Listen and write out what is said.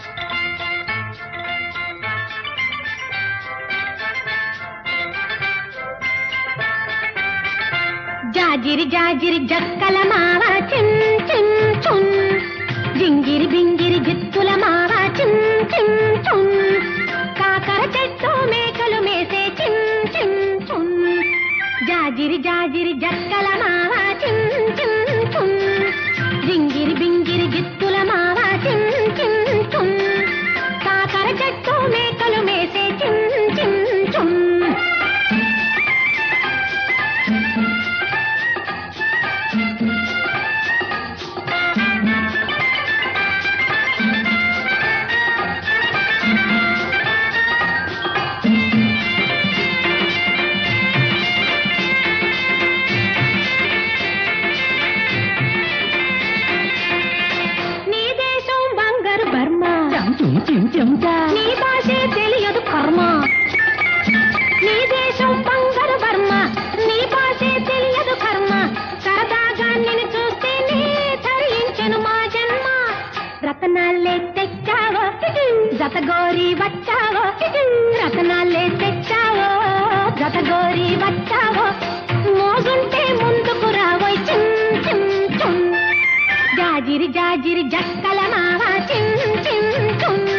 జాజిరి జాజిరి జక్కల మావ చిన్ చిన్ చున్ జింగిరి బింగిరి జిత్తుల మావ చిన్ చిన్ చున్ కాకర చెట్టు మేకలు మేసే చిన్ చిన్ చున్ జాజిరి జాజిరి జక్కల మావ చిన్ చిన్ చున్ జింగిరి బింగిరి జిత్తుల మావ చిన్ చిన్ చున్ కాకర చెట్టు మేకలు మేసే చిన్ చిన్ చున్ నీ దేశం బంగారు బర్మా నీ భాషే తెలియదు కర్మ నీ దేశం బంగారు బర్మ నీ భాషే తెలియదు కర్మ సరదాగా నిన్ను చూస్తే నీ ధరించెను మా జన్మ రతనాలే తెచ్చావో జతగోరి వచ్చావో రతనాలే తెచ్చావో జతగోరి వచ్చావో మోగుంటే ముందుకు రావోయ్ చిన్ చిన్ చిన్ జాజిరి జాజిరి జక్కల మావా చిన్ చిన్ చున్